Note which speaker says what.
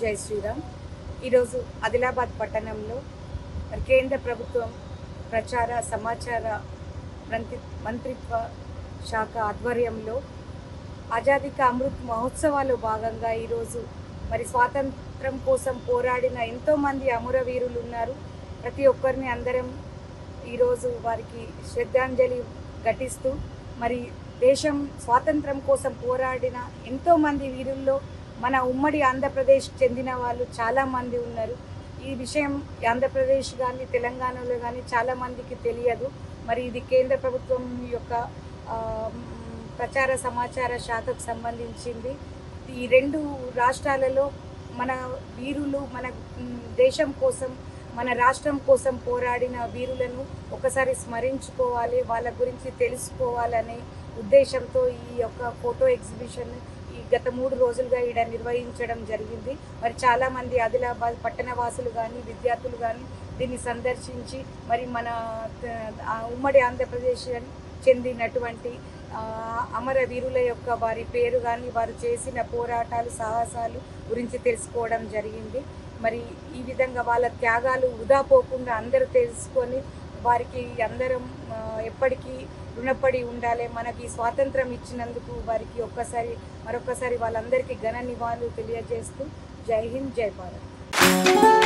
Speaker 1: జై శ్రీరామ్ ఈరోజు ఆదిలాబాద్ పట్టణంలో మరి కేంద్ర ప్రభుత్వం ప్రచార సమాచార మంత్రి మంత్రిత్వ శాఖ ఆధ్వర్యంలో ఆజాదీ కా అమృత్ మహోత్సవాల్లో భాగంగా ఈరోజు మరి స్వాతంత్రం కోసం పోరాడిన ఎంతోమంది అమరవీరులు ఉన్నారు ప్రతి ఒక్కరిని అందరం ఈరోజు వారికి శ్రద్ధాంజలి ఘటిస్తూ మరి దేశం స్వాతంత్రం కోసం పోరాడిన ఎంతోమంది వీరుల్లో మన ఉమ్మడి ఆంధ్రప్రదేశ్ చెందిన వాళ్ళు చాలామంది ఉన్నారు ఈ విషయం ఆంధ్రప్రదేశ్ కానీ తెలంగాణలో కానీ చాలామందికి తెలియదు మరి ఇది కేంద్ర ప్రభుత్వం యొక్క ఆ, మ్, ప్రచార సమాచార శాఖకు సంబంధించింది ఈ రెండు రాష్ట్రాలలో మన వీరులు మన మ్, దేశం కోసం మన రాష్ట్రం కోసం పోరాడిన వీరులను ఒకసారి స్మరించుకోవాలి వాళ్ళ గురించి తెలుసుకోవాలనే ఉద్దేశంతో ఈ యొక్క ఫోటో ఎగ్జిబిషన్ ఈ గత మూడు రోజులుగా ఇక్కడ నిర్వహించడం జరిగింది మరి చాలామంది ఆదిలాబాద్ పట్టణ వాసులు కానీ విద్యార్థులు కానీ దీన్ని సందర్శించి మరి మన త- ఆ ఉమ్మడి ఆంధ్రప్రదేశ్ చెందినటువంటి ఆ, అమర వీరుల యొక్క వారి పేరు కానీ వారు చేసిన పోరాటాలు సాహసాలు గురించి తెలుసుకోవడం జరిగింది మరి ఈ విధంగా వాళ్ళ త్యాగాలు వృధా పోకుండా అందరూ తెలుసుకొని వారికి అందరం ఆ, ఎప్పటికీ రుణపడి ఉండాలి మనకి స్వాతంత్రం ఇచ్చినందుకు వారికి ఒక్కసారి మరొకసారి వాళ్ళందరికీ ఘన నివాళులు తెలియజేస్తూ జై హింద్ జై భారత్